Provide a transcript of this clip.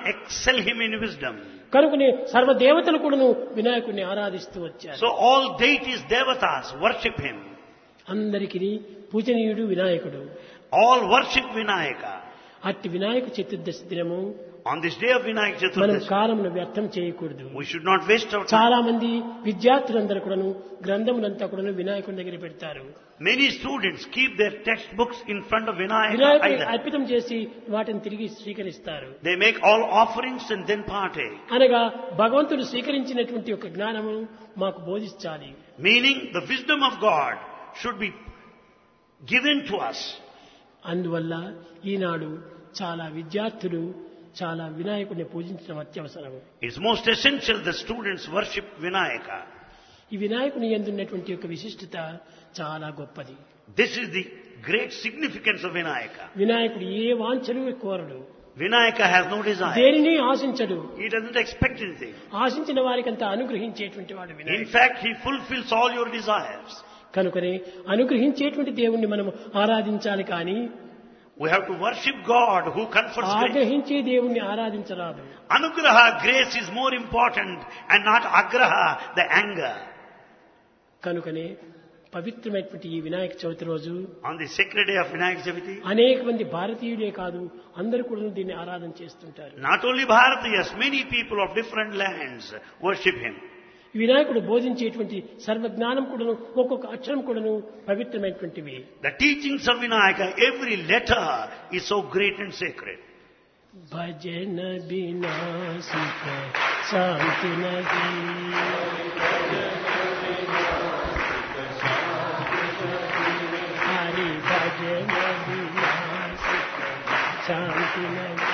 excel him in wisdom. కనుకనే సర్వదేవతలు కూడాను వినాయకుడిని ఆరాధిస్తూ వచ్చారు So all deities, devatas worship him. అందరికీ పూజనీయుడు వినాయకుడు All worship Vinayaka. అట్టి వినాయక చతుర్దశి దినము On this day of Vinayak మనం Chaturdashi, కాలమును వ్యర్థం చేయకూడదు we should not waste our time. చాలా మంది విద్యార్థులందరూ కూడాను గ్రంథములంతా కూడాను వినాయకుడి దగ్గర పెడతారు Many students keep their textbooks in front of Vinayaka. వినాయకుడి either. అర్పితం చేసి వాటిని తిరిగి స్వీకరిస్తారు They make all offerings and then partake. అనగా భగవంతుడు స్వీకరించినటువంటి ఒక జ్ఞానము మాకు బోధించాలి Meaning the wisdom of God should be given to us. అందువల్ల ఈనాడు చాలా విద్యార్థులు చాలా వినాయకుడిని పూజించడం అత్యవసరం It's most essential that students worship Vinayaka. ఈ వినాయకుని ఎందున్నటువంటి యొక్క విశిష్టత చాలా గొప్పది This is the great significance of Vinayaka. వినాయకుడు ఏ వాంఛలు కోరడు Vinayaka has no desire. దేనిని ఆశించడు He doesn't expect anything. ఆశించిన వారికంతా అనుగ్రహించేటువంటి వాడు In వినాయకుడు fact, he fulfills all your desires. కనుకనే అనుగ్రహించేటువంటి దేవుణ్ణి మనం ఆరాధించాలి కానీ We have to worship God who confers grace. ఆగ్రహించే దేవుణ్ణి ఆరాధించరాదు Anugraha, grace is more important and not agraha, the anger. కనుకనే పవిత్రమైనటువంటి ఈ వినాయక చవితి రోజు On the sacred day of Vinayak Chaviti, అనేక మంది భారతీయులే కాదు అందరూ కూడా దీన్ని ఆరాధన చేస్తుంటారు not only Bharatiyas, many people of different lands worship him. ఈ వినాయకుడు బోధించేటువంటి సర్వజ్ఞానం కూడాను ఒక్కొక్క అక్షరం కూడాను పవిత్రమైనటువంటివి The teachings of Vinayaka, every letter is so great and sacred. భజన వినాశిక శాంతి నది హరి భజన వినాశిక శాంతి నది